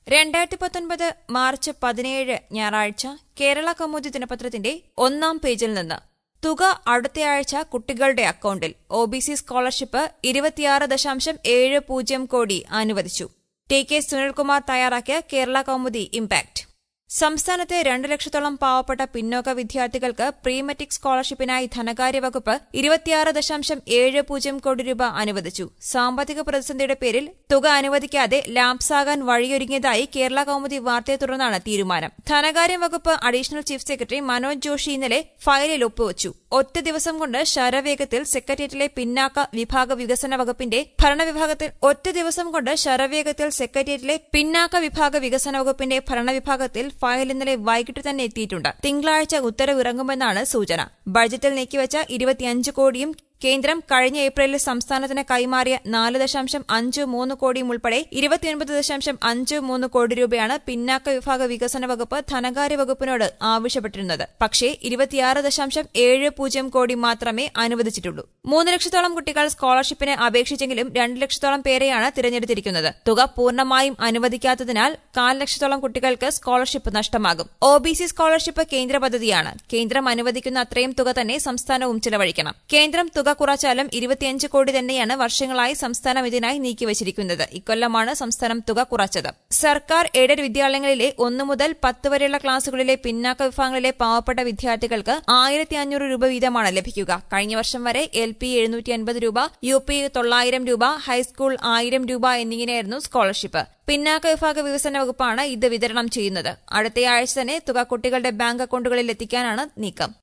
രണ്ടായിരത്തി പത്തൊൻപത് മാർച്ച് പതിനേഴ് ഞായറാഴ്ച കേരള കൗമുദി ദിനപത്രത്തിന്റെ ഒന്നാം പേജിൽ നിന്ന് തുക അടുത്തയാഴ്ച കുട്ടികളുടെ അക്കൌണ്ടിൽ ഒ ബി സി സ്കോളർഷിപ്പ് ഇരുപത്തിയാറ് ദശാംശം ഏഴ് പൂജ്യം കോടി അനുവദിച്ചു ടി കെ സുനിൽകുമാർ തയ്യാറാക്കിയ കേരള കൗമുദി ഇംപാക്ട് സംസ്ഥാനത്തെ രണ്ട് ലക്ഷത്തോളം പാവപ്പെട്ട പിന്നോക്ക വിദ്യാർത്ഥികൾക്ക് പ്രീ മെട്രിക് സ്കോളർഷിപ്പിനായി ധനകാര്യ വകുപ്പ് ഇരുപത്തിയാറ് ദശാംശം ഏഴ് പൂജ്യം കോടി രൂപ അനുവദിച്ചു സാമ്പത്തിക പ്രതിസന്ധിയുടെ പേരിൽ തുക അനുവദിക്കാതെ ലാപ്സാകാൻ വഴിയൊരുങ്ങിയതായി കേരള കൗമുദി വാർത്തയെ തുടർന്നാണ് തീരുമാനം ധനകാര്യ വകുപ്പ് additional chief secretary Manoj Joshi ഇന്നലെ ഫയലിൽ ഒപ്പുവച്ചു ഒറ്റ ദിവസം കൊണ്ട് ശരവേഗത്തിൽ സെക്രട്ടേറിയറ്റിലെ പിന്നാക്ക വിഭാഗ വികസന വകുപ്പിന്റെ ഭരണവിഭാഗത്തിൽ ഒറ്റ ദിവസം കൊണ്ട് ശരവേഗത്തിൽ സെക്രട്ടേറിയറ്റിലെ പിന്നാക്ക വിഭാഗ വികസന വകുപ്പിന്റെ ഭരണവിഭാഗത്തിൽ ഫയൽ ഇന്നലെ വൈകിട്ട് തന്നെ എത്തിയിട്ടുണ്ട് തിങ്കളാഴ്ച ഉത്തരവിറങ്ങുമെന്നാണ് സൂചന ബജറ്റിൽ നീക്കിവച്ച ഇരുപത്തിയഞ്ച് കോടിയും കേന്ദ്രം കഴിഞ്ഞ ഏപ്രിലിൽ സംസ്ഥാനത്തിന് കൈമാറിയ നാല് ദശാംശം അഞ്ച് മൂന്ന് കോടിയും ഉൾപ്പെടെ ഇരുപത്തിയൊൻപത് ദശാംശം അഞ്ച് മൂന്ന് കോടി രൂപയാണ് പിന്നാക്ക വിഭാഗ വികസന വകുപ്പ് ധനകാര്യ വകുപ്പിനോട് ആവശ്യപ്പെട്ടിരുന്നത് പക്ഷേ ഇരുപത്തിയാറ് ദശാംശം ഏഴ് പൂജ്യം കോടി മാത്രമേ അനുവദിച്ചിട്ടുള്ളൂ മൂന്ന് ലക്ഷത്തോളം കുട്ടികൾ സ്കോളർഷിപ്പിന് അപേക്ഷിച്ചെങ്കിലും രണ്ട് ലക്ഷത്തോളം പേരെയാണ് തിരഞ്ഞെടുത്തിരിക്കുന്നത് തുക പൂർണ്ണമായും അനുവദിക്കാത്തതിനാൽ കാൽ ലക്ഷത്തോളം കുട്ടികൾക്ക് സ്കോളർഷിപ്പ് നഷ്ടമാകും ഒ ബി സി സ്കോളർഷിപ്പ് കേന്ദ്ര പദ്ധതിയാണ് കേന്ദ്രം അനുവദിക്കുന്ന അത്രയും തുക തന്നെ സംസ്ഥാനവും ചിലവഴിക്കണം കേന്ദ്രം തുക കുറച്ചാലും ഇരുപത്തിയഞ്ച് കോടി തന്നെയാണ് വർഷങ്ങളായി സംസ്ഥാനം ഇതിനായി നീക്കിവച്ചിരിക്കുന്നത് ഇക്കൊല്ലമാണ് സംസ്ഥാനം തുക കുറച്ചത് സർക്കാർ എയ്ഡഡ് വിദ്യാലയങ്ങളിലെ ഒന്നു മുതൽ പത്ത് വരെയുള്ള ക്ലാസുകളിലെ പിന്നാക്ക വിഭാഗങ്ങളിലെ പാവപ്പെട്ട വിദ്യാർത്ഥികൾക്ക് ആയിരത്തി അഞ്ഞൂറ് രൂപ വീതമാണ് ലഭിക്കുക കഴിഞ്ഞ വർഷം വരെ എൽ പി എഴുന്നൂറ്റി അൻപത് രൂപ യു പി തൊള്ളായിരം രൂപ ഹൈസ്കൂൾ ആയിരം രൂപ എന്നിങ്ങനെയായിരുന്നു സ്കോളർഷിപ്പ് പിന്നാക്ക വിഭാഗ വികസന വകുപ്പാണ് ഇത് വിതരണം ചെയ്യുന്നത് അടുത്തയാഴ്ച തന്നെ തുക കുട്ടികളുടെ ബാങ്ക് അക്കൌണ്ടുകളിൽ എത്തിക്കാനാണ് നീക്കം